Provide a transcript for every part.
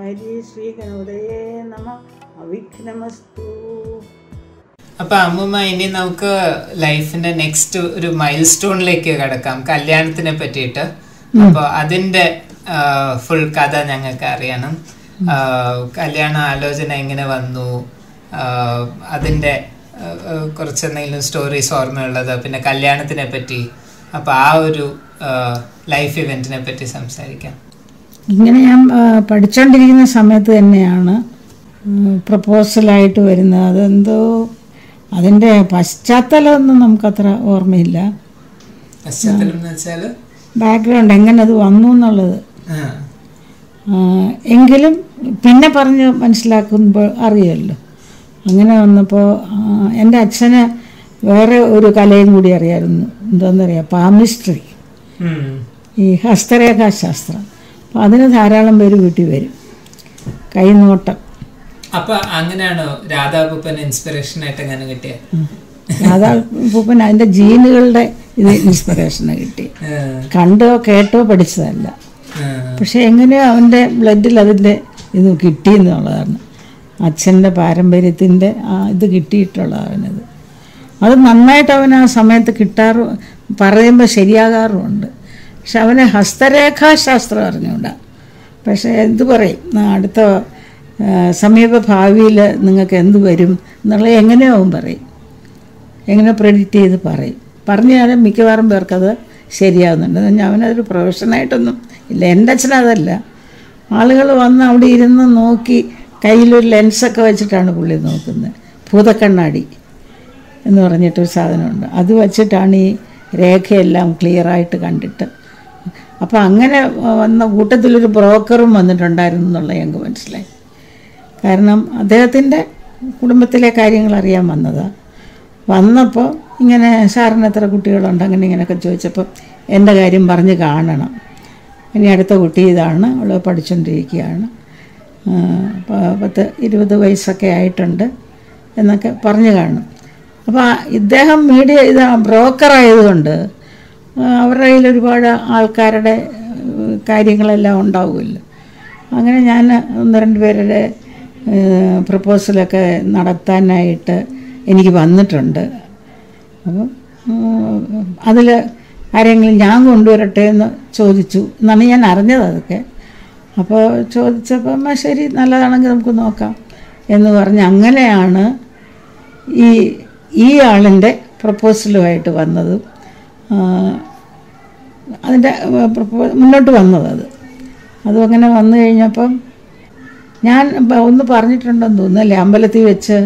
ഹരി ശ്രീ ഗണപതയേ നമ അവിഘ്നമസ്തു അപ്പൊ അമ്മുമ്മ ഇനി നമുക്ക് ലൈഫിന്റെ നെക്സ്റ്റ് ഒരു മൈൽ സ്റ്റോണിലേക്ക് കിടക്കാം കല്യാണത്തിനെ പറ്റിയിട്ട് അപ്പൊ അതിന്റെ ഫുൾ കഥ ഞങ്ങൾക്ക് അറിയണം ആ, കല്യാണ ആലോചന എങ്ങനെ വന്നു ആ, അതിന്റെ ആ, ആ, കുറച്ചെന്തെങ്കിലും സ്റ്റോറീസ് ഓർമ്മയുള്ളത് പിന്നെ കല്യാണത്തിനെ പറ്റി അപ്പൊ ആ ഒരു ലൈഫ് ഇവന്റിനെ പറ്റി സംസാരിക്കാം ഇങ്ങനെ ഞാൻ ആ, പഠിച്ചുകൊണ്ടിരിക്കുന്ന സമയത്ത് തന്നെയാണ് പ്രപ്പോസലായിട്ട് വരുന്നത് അതെന്തോ അതിൻ്റെ പശ്ചാത്തലമൊന്നും നമുക്കത്ര ഓർമ്മയില്ല പശ്ചാത്തലം എന്ന് വെച്ചാല് ബാക്ക്ഗ്രൗണ്ട് എങ്ങനെ അത് വന്നു എന്നുള്ളത് ആ, ആ, എങ്കിലും പിന്നെ പറഞ്ഞ് മനസ്സിലാക്കുമ്പോൾ അറിയാമല്ലോ അങ്ങനെ വന്നപ്പോൾ എൻ്റെ അച്ഛന് വേറെ ഒരു കലയും കൂടി അറിയാമായിരുന്നു എന്താണെന്നറിയാം പാമിസ്ട്രി ഉം, ഈ ഹസ്തരേഖാശാസ്ത്രം അപ്പം അതിന് ധാരാളം പേര് വീട്ടിൽ വരും കൈനോട്ടം അപ്പൊ അങ്ങനെയാണോ രാധാപൂപ്പൻ ഇൻസ്പിറേഷൻ ആയിട്ട് എങ്ങനെ കിട്ടിയത് അതാ പൂപ്പൻ അതിൻ്റെ ജീനുകളുടെ ഇത് ഇൻസ്പിറേഷന് കിട്ടി കണ്ടോ കേട്ടോ പഠിച്ചതല്ല പക്ഷെ എങ്ങനെയോ അവൻ്റെ ബ്ലഡിൽ അതിൻ്റെ ഇത് കിട്ടി എന്നുള്ളതാണ് അച്ഛൻ്റെ പാരമ്പര്യത്തിൻ്റെ ആ ഇത് കിട്ടിയിട്ടുള്ളതാണത് അത് നന്നായിട്ട് അവൻ ആ സമയത്ത് കിട്ടാറ് പറയുമ്പോൾ ശരിയാകാറുമുണ്ട് പക്ഷെ അവന് ഹസ്തരേഖാശാസ്ത്രം അറിഞ്ഞുകൂടാ പക്ഷേ എന്ത് പറയും ആ, അടുത്ത ആ, സമീപ ഭാവിയിൽ നിങ്ങൾക്ക് എന്ത് വരും എന്നുള്ളത് എങ്ങനെയോ അവൻ പറയും എങ്ങനെ പ്രെഡിക്റ്റ് ചെയ്ത് പറയും പറഞ്ഞാലും മിക്കവാറും പേർക്കത് ശരിയാവുന്നുണ്ട് എന്ന് പറഞ്ഞാൽ അവനതൊരു പ്രൊഫഷനായിട്ടൊന്നും ഇല്ല എൻ്റെ അച്ഛനതല്ല ആളുകൾ വന്ന് അവിടെ ഇരുന്ന് നോക്കി കയ്യിലൊരു ലെൻസൊക്കെ വെച്ചിട്ടാണ് പുള്ളി നോക്കുന്നത് ഭൂതക്കണ്ണാടി എന്ന് പറഞ്ഞിട്ടൊരു സാധനമുണ്ട് അത് വച്ചിട്ടാണ് ഈ രേഖയെല്ലാം ക്ലിയറായിട്ട് കണ്ടിട്ട് അപ്പോൾ അങ്ങനെ വന്ന കൂട്ടത്തിലൊരു ബ്രോക്കറും വന്നിട്ടുണ്ടായിരുന്നു എന്നുള്ള ഞങ്ങൾക്ക് മനസ്സിലായി കാരണം അദ്ദേഹത്തിൻ്റെ കുടുംബത്തിലെ കാര്യങ്ങൾ അറിയാൻ വന്നതാണ് വന്നപ്പോൾ ഇങ്ങനെ സാറിന് എത്ര കുട്ടികളുണ്ട് അങ്ങനെ ഇങ്ങനെയൊക്കെ ചോദിച്ചപ്പോൾ എൻ്റെ കാര്യം പറഞ്ഞ് കാണണം ഇനി അടുത്ത കുട്ടി ഇതാണ് അവൾ പഠിച്ചുകൊണ്ടിരിക്കുകയാണ് ആ, പ- പത്ത് ഇരുപത് വയസ്സൊക്കെ ആയിട്ടുണ്ട് എന്നൊക്കെ പറഞ്ഞു കാണും അപ്പോൾ ആ ഇദ്ദേഹം മീഡിയ ഇത് ബ്രോക്കറായതുകൊണ്ട് ആ, അവരുടെ കയ്യിൽ ഒരുപാട് ആൾക്കാരുടെ ഏഹ്, കാര്യങ്ങളെല്ലാം ഉണ്ടാവുമല്ലോ അങ്ങനെ ഞാൻ ഒന്ന് രണ്ട് പേരുടെ പ്രപ്പോസലൊക്കെ നടത്താനായിട്ട് എനിക്ക് വന്നിട്ടുണ്ട് അപ്പം അതിൽ ആരെങ്കിലും ഞാൻ കൊണ്ടുവരട്ടെ എന്ന് ചോദിച്ചു എന്നാണ് ഞാൻ അറിഞ്ഞത് അതൊക്കെ അപ്പോൾ ചോദിച്ചപ്പോൾ "അമ്മ ശരി നല്ലതാണെങ്കിൽ നമുക്ക് നോക്കാം എന്ന് പറഞ്ഞ് അങ്ങനെയാണ് ഈ ഈ ആളിൻ്റെ പ്രപ്പോസലുമായിട്ട് വന്നതും ആ, അതിൻ്റെ പ്രപ്പോ മുന്നോട്ട് വന്നത് അത് അതും അങ്ങനെ വന്നു കഴിഞ്ഞപ്പം ഞാൻ ബ- ഒന്ന് പറഞ്ഞിട്ടുണ്ടെന്ന് തോന്നുന്നു അല്ലേ അമ്പലത്തിൽ വെച്ച്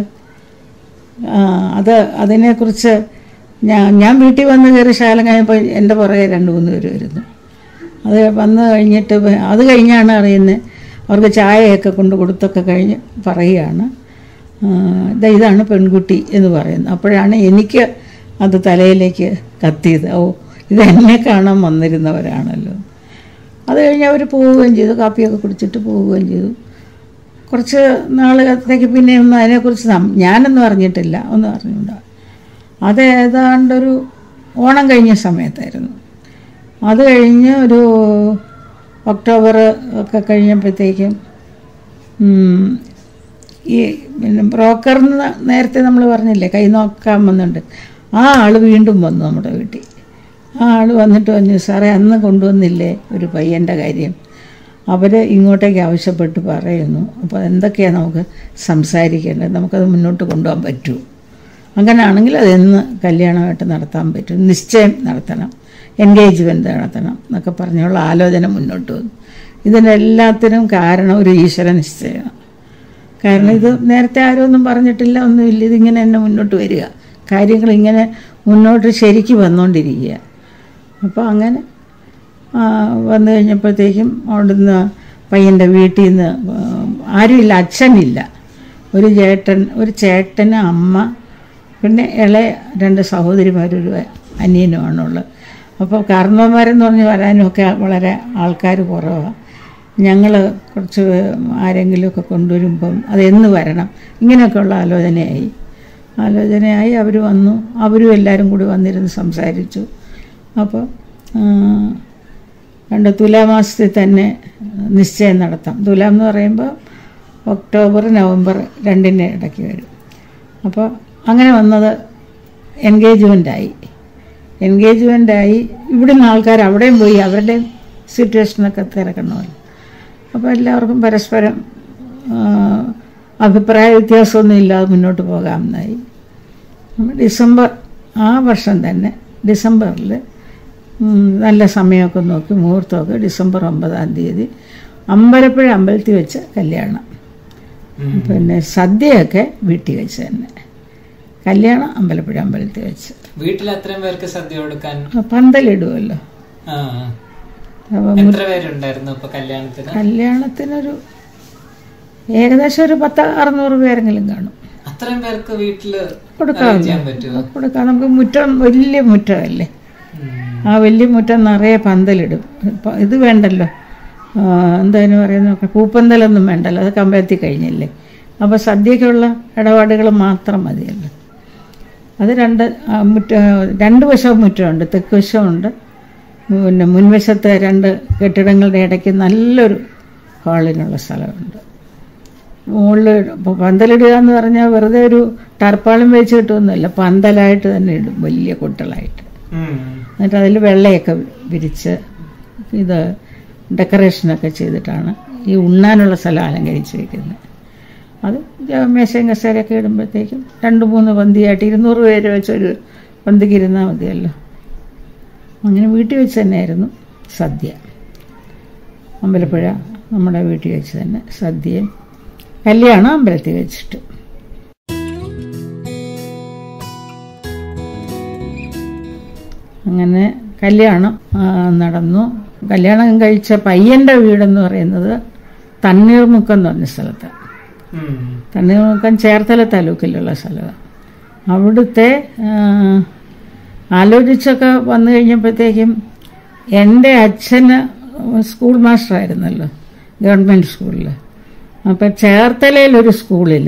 ആ, അത് അതിനെക്കുറിച്ച് ഞാൻ ഞാൻ വീട്ടിൽ വന്ന് കയറി ശാലം കഴിഞ്ഞപ്പോൾ എൻ്റെ പുറകെ രണ്ട് മൂന്ന് പേര് വരുന്നു അത് വന്ന് കഴിഞ്ഞിട്ട് വ- അത് കഴിഞ്ഞാണ് അറിയുന്നത് അവർക്ക് ചായയൊക്കെ കൊണ്ട് കൊടുത്തൊക്കെ കഴിഞ്ഞ് പറയുകയാണ് ആ, ദാ ഇതാണ് പെൺകുട്ടി എന്ന് പറയുന്നത് അപ്പോഴാണ് എനിക്ക് അത് തലയിലേക്ക് കത്തിയത് ഓ ഇത് എന്നെ കാണാൻ വന്നിരുന്നവരാണല്ലോ അത് കഴിഞ്ഞ് അവർ പോവുകയും ചെയ്തു കാപ്പിയൊക്കെ കുടിച്ചിട്ട് പോവുകയും ചെയ്തു കുറച്ച് നാളുകത്തേക്ക് പിന്നെ ഒന്നും അതിനെക്കുറിച്ച് നം- ഞാനൊന്നും അറിഞ്ഞിട്ടില്ല ഒന്നും അറിഞ്ഞില്ല അത് ഏതാണ്ടൊരു ഓണം കഴിഞ്ഞ സമയത്തായിരുന്നു അത് കഴിഞ്ഞ് ഒരു ഒക്ടോബർ ഒക്കെ കഴിഞ്ഞപ്പോഴത്തേക്കും ഉം, ഈ പിന്നെ ബ്രോക്കറിന് നേരത്തെ നമ്മൾ പറഞ്ഞില്ലേ കൈ നോക്കാൻ വന്നിട്ടുണ്ട് ആ ആൾ വീണ്ടും വന്നു നമ്മുടെ വീട്ടിൽ ആ ആൾ വന്നിട്ട് പറഞ്ഞു സാറേ അന്ന് കൊണ്ടുവന്നില്ലേ ഒരു പയ്യൻ്റെ കാര്യം അവർ ഇങ്ങോട്ടേക്ക് ആവശ്യപ്പെട്ട് പറയുന്നു അപ്പോൾ എന്തൊക്കെയാണ് നമുക്ക് സംസാരിക്കേണ്ടത് നമുക്കത് മുന്നോട്ട് കൊണ്ടുപോകാൻ പറ്റുമോ അങ്ങനെയാണെങ്കിൽ അതെന്ന് കല്യാണമായിട്ട് നടത്താൻ പറ്റും നിശ്ചയം നടത്തണം എൻഗേജ്മെൻ്റ് നടത്തണം എന്നൊക്കെ പറഞ്ഞുള്ള ആലോചന മുന്നോട്ട് വന്നു ഇതിനെല്ലാത്തിനും കാരണം ഒരു ഈശ്വര നിശ്ചയമാണ് കാരണം ഇത് നേരത്തെ ആരും ഒന്നും പറഞ്ഞിട്ടില്ല ഒന്നുമില്ല ഇതിങ്ങനെ തന്നെ മുന്നോട്ട് വരിക കാര്യങ്ങൾ ഇങ്ങനെ മുന്നോട്ട് ശരിക്ക് വന്നുകൊണ്ടിരിക്കുക അപ്പോൾ അങ്ങനെ ആ, വന്നു കഴിഞ്ഞപ്പോഴത്തേക്കും അവിടുന്ന് പയ്യൻ്റെ വീട്ടിൽ നിന്ന് ആരുമില്ല അച്ഛനില്ല ഒരു ചേട്ടൻ ഒരു ചേട്ടന് അമ്മ പിന്നെ ഇളയ രണ്ട് സഹോദരിമാരൊരു അനിയനുമാണുള്ളത് അപ്പോൾ കാരണവന്മാരെന്ന് പറഞ്ഞ് വരാനുമൊക്കെ വളരെ ആൾക്കാർ കുറവാണ് ഞങ്ങൾ കുറച്ച് ആരെങ്കിലുമൊക്കെ കൊണ്ടുവരുമ്പം അതെന്ന് വരണം ഇങ്ങനെയൊക്കെയുള്ള ആലോചനയായി ആലോചനയായി അവർ വന്നു അവരും എല്ലാവരും കൂടി വന്നിരുന്ന് സംസാരിച്ചു അപ്പോൾ രണ്ട് തുലാമാസത്തിൽ തന്നെ നിശ്ചയം നടത്താം തുലാം എന്ന് പറയുമ്പോൾ ഒക്ടോബർ നവംബർ രണ്ടിൻ്റെ ഇടയ്ക്ക് വരും അപ്പോൾ അങ്ങനെ വന്നത് എൻഗേജ്മെൻ്റായി എൻഗേജ്മെൻ്റായി ഇവിടുന്ന് ആൾക്കാർ അവിടെയും പോയി അവരുടെ സിറ്റുവേഷനൊക്കെ തിരക്കണമല്ലോ അപ്പോൾ എല്ലാവർക്കും പരസ്പരം ആ, അഭിപ്രായ വ്യത്യാസമൊന്നും ഇല്ലാതെ മുന്നോട്ട് പോകാമെന്നായി നമ്മൾ ഡിസംബർ ആ വർഷം തന്നെ ഡിസംബറിൽ നല്ല സമയമൊക്കെ നോക്കി മുഹൂർത്തമൊക്കെ ഡിസംബർ ഒമ്പതാം തീയതി അമ്പലപ്പുഴ അമ്പലത്തിൽ വെച്ച് കല്യാണം ഉം. പിന്നെ സദ്യയൊക്കെ വീട്ടിൽ വെച്ച് തന്നെ കല്യാണം അമ്പലപ്പുഴ അമ്പലത്തിൽ വെച്ച് വീട്ടിൽ അത്രയും പേർക്ക് സദ്യ കൊടുക്കാൻ പന്തലിടുമല്ലോ ആ ആ. അപ്പം എത്ര പേരുണ്ടായിരുന്നു ഇപ്പൊ കല്യാണത്തിന് കല്യാണത്തിനൊരു ഏകദേശം ഒരു പത്ത് അറുന്നൂറ് പേരെങ്കിലും കാണും അത്രയും പേർക്ക് വീട്ടില് കൊടുക്കാമല്ലോ. ചെയ്യാൻ പറ്റുമോ കൊടുക്കാം നമുക്ക് മുറ്റം വലിയ മുറ്റമല്ലേ ഉം. ആ വലിയ മുറ്റം നിറയെ പന്തലിടും ഇപ്പം ഇത് വേണ്ടല്ലോ ആ, എന്താ പറയുന്ന പൂപ്പന്തലൊന്നും വേണ്ടല്ലോ അത് കമ്പയത്തി കഴിഞ്ഞില്ലേ അപ്പോൾ സദ്യക്കുള്ള ഇടപാടുകൾ മാത്രം മതിയല്ലോ അത് രണ്ട് ആ, മുറ്റ രണ്ട് വശവും മുറ്റമുണ്ട് തെക്ക് വശമുണ്ട് പിന്നെ മുൻവശത്തെ രണ്ട് കെട്ടിടങ്ങളുടെ ഇടയ്ക്ക് നല്ലൊരു ഹാളിനുള്ള സ്ഥലമുണ്ട് മുകളിൽ ഇപ്പോൾ പന്തലിടുക എന്ന് പറഞ്ഞാൽ വെറുതെ ഒരു ടർപ്പാളും വെച്ച് കിട്ടുമെന്നല്ല പന്തലായിട്ട് തന്നെ ഇടും വലിയ കുട്ടളായിട്ട് ഉം. എന്നിട്ട് അതിൽ വെള്ളയൊക്കെ വിരിച്ച് ഇത് ഡെക്കറേഷനൊക്കെ ചെയ്തിട്ടാണ് ഈ ഉണ്ണാനുള്ള സ്ഥലം അലങ്കരിച്ച് വയ്ക്കുന്നത് അത് ജ- മേശയും കസേരയൊക്കെ ഇടുമ്പോഴത്തേക്കും രണ്ട് മൂന്ന് പന്തിയായിട്ട് ഇരുന്നൂറ് പേര് വെച്ചൊരു പന്തിക്ക് ഇരുന്നാൽ മതിയല്ലോ അങ്ങനെ വീട്ടിൽ വെച്ച് തന്നെയായിരുന്നു സദ്യ അമ്പലപ്പുഴ നമ്മുടെ വീട്ടിൽ വെച്ച് തന്നെ സദ്യയും കല്യാണം അമ്പലത്തിൽ വെച്ചിട്ട് അങ്ങനെ കല്യാണം ആ, നടന്നു കല്യാണം കഴിച്ച പയ്യൻ്റെ വീടെന്ന് പറയുന്നത് തണ്ണീർമുക്കം എന്ന് പറഞ്ഞ സ്ഥലത്താണ് ഉം. തണ്ണീർമുക്കം ചേർത്തല താലൂക്കിലുള്ള സ്ഥലമാണ് അവിടുത്തെ ആ, ആലോചിച്ചൊക്കെ വന്നു കഴിഞ്ഞപ്പോഴത്തേക്കും എൻ്റെ അച്ഛന് സ്കൂൾ മാസ്റ്ററായിരുന്നല്ലോ ഗവൺമെൻറ് സ്കൂളിൽ അപ്പം ചേർത്തലയിലൊരു സ്കൂളിൽ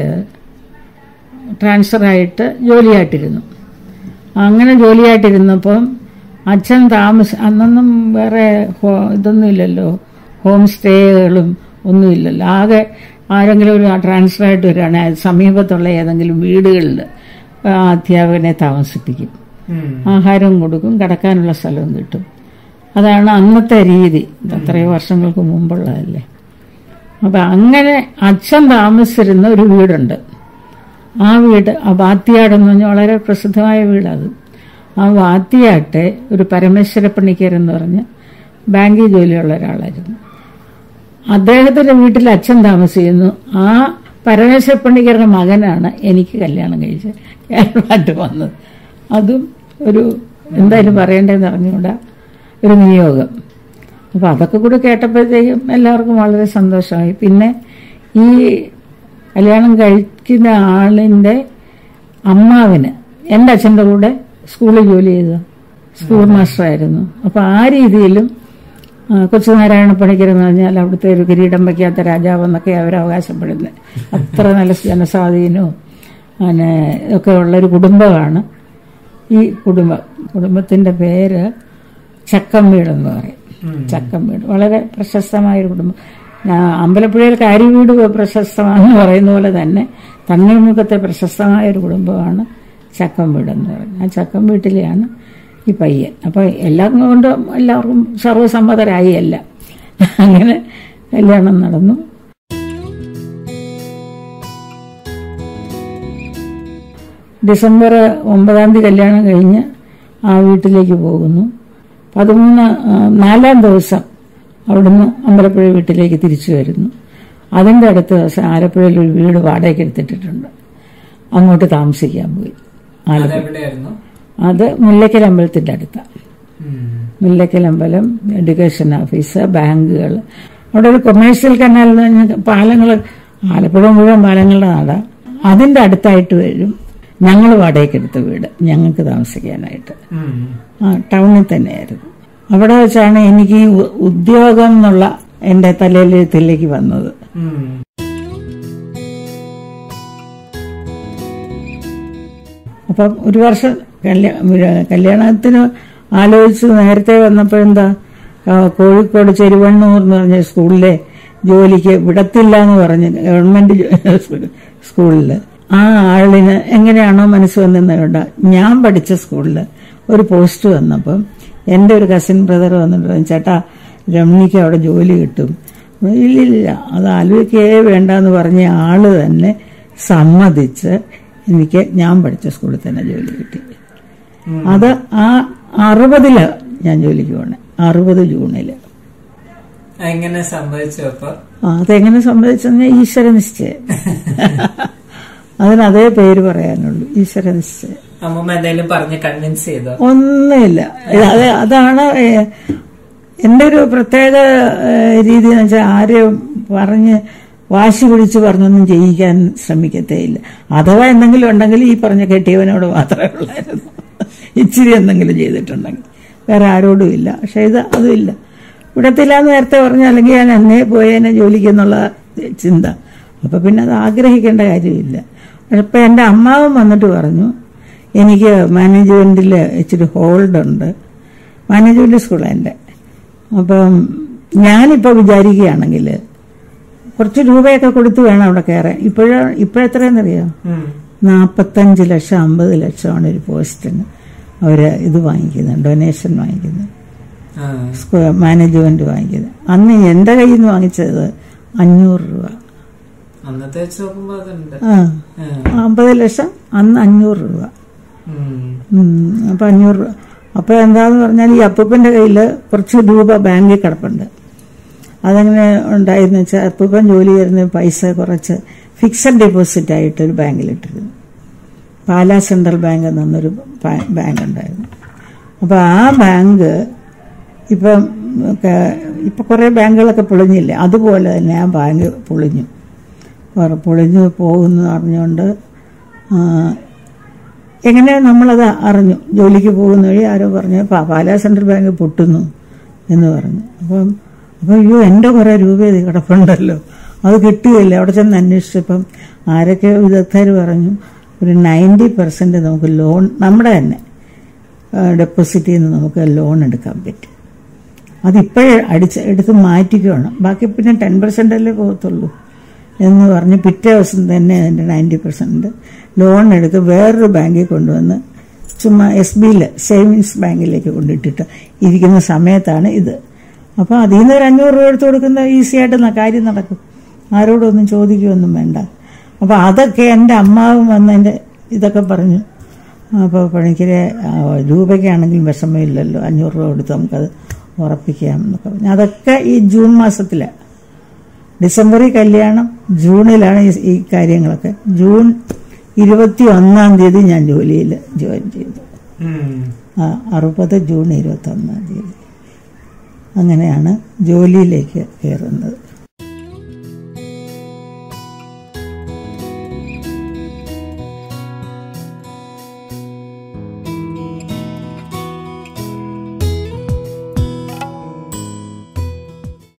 ട്രാൻസ്ഫറായിട്ട് ജോലിയായിട്ടിരുന്നു അങ്ങനെ ജോലിയായിട്ടിരുന്നപ്പം അച്ഛൻ താമസ അന്നൊന്നും വേറെ ഹോ ഇതൊന്നും ഇല്ലല്ലോ ഹോം സ്റ്റേകളും ഒന്നുമില്ലല്ലോ ആകെ ആരെങ്കിലും ഒരു ട്രാൻസ്ഫർ ആയിട്ട് വരികയാണെങ്കിൽ സമീപത്തുള്ള ഏതെങ്കിലും വീടുകളിൽ ആ അധ്യാപകനെ താമസിപ്പിക്കും ഉം. ആഹാരം കൊടുക്കും കിടക്കാനുള്ള സ്ഥലവും കിട്ടും അതാണ് അന്നത്തെ രീതി ഇത് എത്രയോ വർഷങ്ങൾക്ക് മുമ്പുള്ളതല്ലേ അപ്പം അങ്ങനെ അച്ഛൻ താമസിച്ചിരുന്ന ഒരു വീടുണ്ട് ആ വീട് ആ വാത്തിയാട് എന്ന് പറഞ്ഞാൽ വളരെ പ്രസിദ്ധമായ വീടത് ആ വാത്തിയാട്ടെ ഒരു പരമേശ്വര പണിക്കർ എന്ന് പറഞ്ഞ് ബാങ്കിൽ ജോലിയുള്ള ഒരാളായിരുന്നു അദ്ദേഹത്തിന്റെ വീട്ടിൽ അച്ഛൻ താമസിക്കുന്നു ആ പരമേശ്വര പണിക്കരുടെ മകനാണ് എനിക്ക് കല്യാണം കഴിച്ച് കേരളമായിട്ട് വന്നത് അതും ഒരു എന്തായാലും പറയേണ്ടതെന്ന് അറിഞ്ഞുകൂടാ ഒരു നിയോഗം അപ്പോൾ അതൊക്കെ കൂടി കേട്ടപ്പോഴത്തേക്കും എല്ലാവർക്കും വളരെ സന്തോഷമായി പിന്നെ ഈ കല്യാണം കഴിക്കുന്ന ആളിൻ്റെ അമ്മാവിന് എൻ്റെ അച്ഛൻ്റെ കൂടെ സ്കൂളിൽ ജോലി ചെയ്ത സ്കൂൾ മാസ്റ്ററായിരുന്നു അപ്പോൾ ആ രീതിയിലും ആ, കൊച്ചുനാരായണ പണിക്കർ എന്ന് പറഞ്ഞാൽ അവിടുത്തെ ഒരു കിരീടം വയ്ക്കാത്ത രാജാവെന്നൊക്കെ അവർ അവകാശപ്പെടുന്നത് അത്ര നല്ല ജനസ്വാധീനവും പിന്നെ ഒക്കെ ഉള്ളൊരു കുടുംബമാണ് ഈ കുടുംബം കുടുംബത്തിൻ്റെ പേര് ചക്കംവീടെന്ന് പറയും ചക്കംവീട് വളരെ പ്രശസ്തമായൊരു കുടുംബം ഞാൻ അമ്പലപ്പുഴയിൽ കാര്യവീട് പ്രശസ്തമാണെന്ന് പറയുന്ന പോലെ തന്നെ തണ്ണീർമുഖത്തെ പ്രശസ്തമായ ഒരു കുടുംബമാണ് ചക്കംവീടെന്ന് പറയുന്നത് ആ ചക്കം വീട്ടിലെയാണ് ഈ പയ്യൻ അപ്പോൾ എല്ലാം കൊണ്ടും എല്ലാവർക്കും സർവ്വസമ്മതരായി അല്ല അങ്ങനെ കല്യാണം നടന്നു ഡിസംബർ ഒമ്പതാം തീയതി കല്യാണം കഴിഞ്ഞ് ആ വീട്ടിലേക്ക് പോകുന്നു പതിമൂന്ന് ആ, നാലാം ദിവസം അവിടുന്ന് അമ്പലപ്പുഴ വീട്ടിലേക്ക് തിരിച്ചു വരുന്നു അതിൻ്റെ അടുത്ത ദിവസം ആലപ്പുഴയിൽ ഒരു വീട് വാടകയ്ക്ക് എടുത്തിട്ടിട്ടുണ്ട് അങ്ങോട്ട് താമസിക്കാൻ പോയി ആലപ്പുഴ അതെവിടെയായിരുന്നു അത് മുല്ലയ്ക്കൽ അമ്പലത്തിൻ്റെ അടുത്താണ് ഉം. മുല്ലയ്ക്കൽ അമ്പലം എഡ്യൂക്കേഷൻ ഓഫീസ് ബാങ്കുകൾ അവിടെ ഒരു കൊമേഴ്സ്യൽ കനാൽ എന്ന് പറഞ്ഞ പാലങ്ങൾ ആലപ്പുഴ മുഴുവൻ പാലങ്ങളുടെ നാടാണ് അതിൻ്റെ അടുത്തായിട്ട് വരും ഞങ്ങൾ വാടകയ്ക്കെടുത്ത വീട് ഞങ്ങൾക്ക് താമസിക്കാനായിട്ട് ഉം. ആ ടൗണിൽ തന്നെയായിരുന്നു അവിടെ വെച്ചാണ് എനിക്ക് ഈ ഉ- ഉദ്യോഗം എന്നുള്ള എൻ്റെ തലയിലെഴുത്തിലേക്ക് വന്നത് ഉം. അപ്പം ഒരു വർഷം കല്യാ കല്യാണത്തിന് ആലോചിച്ച് നേരത്തെ വന്നപ്പോൾ എന്താ ആ, കോഴിക്കോട് ചെരുവണ്ണൂർ എന്ന് പറഞ്ഞ സ്കൂളിലെ ജോലിക്ക് വിടത്തില്ല എന്ന് പറഞ്ഞ് ഗവൺമെന്റ് ജോ- സ്കൂളിൽ ആ ആളിന് എങ്ങനെയാണോ മനസ്സ് വന്നെന്നുണ്ട ഞാൻ പഠിച്ച സ്കൂളിൽ ഒരു പോസ്റ്റ് വന്നപ്പം എൻ്റെ ഒരു കസിൻ ബ്രദർ വന്നിട്ട് പറഞ്ഞു ചേട്ടാ രമണിക്ക് അവിടെ ജോലി കിട്ടും ഇല്ലില്ല അത് ആലോചിക്കേ വേണ്ടെന്ന് പറഞ്ഞ ആള് തന്നെ സമ്മതിച്ച് എനിക്ക് ഞാൻ പഠിച്ച സ്കൂളിൽ തന്നെ ജോലി കിട്ടി അത് ആ അറുപതില് ഞാൻ ജോലിക്ക് പോണേ അറുപത് ജൂണില് എങ്ങനെ സംഭവിച്ചു അപ്പൊ ആ, അതെങ്ങനെ സംഭവിച്ചെന്ന് ഈശ്വര നിശ്ചയം അതിന് അതേ പേര് പറയാനുള്ളൂ ഈശ്വര നിശ്ചയം അമ്മൂമ്മ എന്തെങ്കിലും പറഞ്ഞ് കൺവിൻസ് ചെയ്തോ ഒന്നുമില്ല ഇത് അത് അതാണ് ഏ, എൻ്റെ ഒരു പ്രത്യേക ഏ, രീതി എന്ന് വെച്ചാൽ ആരെയും പറഞ്ഞ് വാശി പിടിച്ച് പറഞ്ഞൊന്നും ചെയ്യിക്കാൻ ശ്രമിക്കത്തേയില്ല അഥവാ എന്തെങ്കിലും ഉണ്ടെങ്കിൽ ഈ പറഞ്ഞ കെട്ടിയവനോട് മാത്രമേ ഉള്ളായിരുന്നു ഇച്ചിരി എന്തെങ്കിലും ചെയ്തിട്ടുണ്ടെങ്കിൽ വേറെ ആരോടും ഇല്ല പക്ഷെ ഇത് അതുമില്ല വിടത്തില്ല എന്ന് നേരത്തെ പറഞ്ഞു അല്ലെങ്കിൽ ഞാൻ എന്നേ പോയേനെ ജോലിക്ക് എന്നുള്ള ചിന്ത അപ്പൊ പിന്നെ അത് ആഗ്രഹിക്കേണ്ട കാര്യമില്ല പക്ഷെ ഇപ്പൊ എൻ്റെ അമ്മാവൻ വന്നിട്ട് പറഞ്ഞു എനിക്ക് മാനേജ്മെന്റിൽ ഇച്ചിരി ഹോൾഡ് ഉണ്ട് മാനേജ്മെന്റ് സ്കൂളാണ് എൻ്റെ അപ്പം ഞാനിപ്പോൾ വിചാരിക്കുകയാണെങ്കിൽ കുറച്ച് രൂപയൊക്കെ കൊടുത്ത് വേണം അവിടെ കയറാൻ ഇപ്പോഴ ഇപ്പോഴെത്രയെന്നറിയോ ഉം. നാൽപ്പത്തഞ്ച് ലക്ഷം അമ്പത് ലക്ഷമാണ് ഒരു പോസ്റ്റിന് അവർ ഇത് വാങ്ങിക്കുന്നത് ഡൊനേഷൻ വാങ്ങിക്കുന്നത് ആ. സ്കൂ- മാനേജ്മെന്റ് വാങ്ങിക്കുന്നത് അന്ന് എൻ്റെ കയ്യിൽ നിന്ന് വാങ്ങിച്ചത് അഞ്ഞൂറ് രൂപ അന്നത്തെ വെച്ച് നോക്കുമ്പോ അതുണ്ട് ആ ആ. അമ്പത് ലക്ഷം അന്ന് അഞ്ഞൂറ് രൂപ ഉം. ഉം, അപ്പൊ അഞ്ഞൂറ് രൂപ അപ്പൊ എന്താന്ന് പറഞ്ഞാൽ ഈ അപ്പൂപ്പന്റെ കയ്യിൽ കുറച്ച് രൂപ ബാങ്കിൽ കിടപ്പുണ്ട് അതെങ്ങനെ ഉണ്ടായെന്ന് വെച്ചാൽ അപ്പൂപ്പൻ ജോലി ചെയ്യുന്ന പൈസ കുറച്ച് ഫിക്സഡ് ഡെപ്പോസിറ്റ് ആയിട്ട് ഒരു ബാങ്കിലിട്ടിരുന്നു പാലാ സെൻട്രൽ ബാങ്ക് എന്നൊരു ബാ- ബാങ്ക് ഉണ്ടായിരുന്നു അപ്പൊ ആ ബാങ്ക് ഇപ്പം ക- ഇപ്പൊ കുറെ ബാങ്കുകളൊക്കെ പൊളിഞ്ഞില്ലേ അതുപോലെ തന്നെ ആ ബാങ്ക് പൊളിഞ്ഞു പറ- പൊളിഞ്ഞു പോകുന്നു അറിഞ്ഞുകൊണ്ട് ആ, എങ്ങനെ നമ്മളത് അറിഞ്ഞു ജോലിക്ക് പോകുന്ന വഴി ആരോ പറഞ്ഞു "പാ- പാലാ സെൻട്രൽ ബാങ്ക് പൊട്ടുന്നു എന്ന് പറഞ്ഞു അപ്പം അപ്പം അയ്യോ എൻ്റെ കുറേ രൂപ ഇത് കിടപ്പുണ്ടല്ലോ അത് കിട്ടുകയില്ല അവിടെ ചെന്ന് അന്വേഷിച്ചപ്പം ആരൊക്കെ വിദഗ്ധർ പറഞ്ഞു ഒരു നയൻറ്റി പെർസെൻറ്റ് നമുക്ക് ലോൺ നമ്മുടെ തന്നെ ഡെപ്പോസിറ്റിൽ നിന്ന് നമുക്ക് ലോൺ എടുക്കാൻ പറ്റും അതിപ്പോഴേ അടിച്ച് എടുത്ത് മാറ്റിക്കണം ബാക്കി പിന്നെ ടെൻ പെർസെൻ്റ് അല്ലേ പോകത്തുള്ളൂ എന്ന് പറഞ്ഞ് പിറ്റേ ദിവസം തന്നെ അതിൻ്റെ നയൻറ്റി പെർസെൻറ്റ് ലോൺ എടുത്ത് വേറൊരു ബാങ്കിൽ കൊണ്ടുവന്ന് ചുമ്മാ എസ് ബിയിൽ സേവിങ്സ് ബാങ്കിലേക്ക് കൊണ്ടിട്ടിട്ട് ഇരിക്കുന്ന സമയത്താണ് ഇത് അപ്പോൾ അതിൽ നിന്ന് ഒരു അഞ്ഞൂറ് രൂപ എടുത്ത് കൊടുക്കുന്ന ഈസി ആയിട്ട് ന- കാര്യം നടക്കും ആരോടൊന്നും ചോദിക്കുകയൊന്നും വേണ്ട അപ്പോൾ അതൊക്കെ എൻ്റെ അമ്മാവും വന്നതിൻ്റെ ഇതൊക്കെ പറഞ്ഞു അപ്പോൾ പണിക്കരെ ആ, രൂപയ്ക്കാണെങ്കിലും വിഷമമില്ലല്ലോ അഞ്ഞൂറ് രൂപ കൊടുത്ത് നമുക്കത് ഉറപ്പിക്കാം എന്നൊക്കെ പറഞ്ഞു അതൊക്കെ ഈ ജൂൺ മാസത്തിലാണ് ഡിസംബറിൽ കല്യാണം ജൂണിലാണ് ഈ- ഈ കാര്യങ്ങളൊക്കെ ജൂൺ ഇരുപത്തി ഒന്നാം തീയതി ഞാൻ ജോലിയിൽ ജോയിൻ ചെയ്തു ഉം. ആ, അറുപത് ജൂൺ ഇരുപത്തി ഒന്നാം തീയതി അങ്ങനെയാണ് ജോലിയിലേക്ക് കയറുന്നത്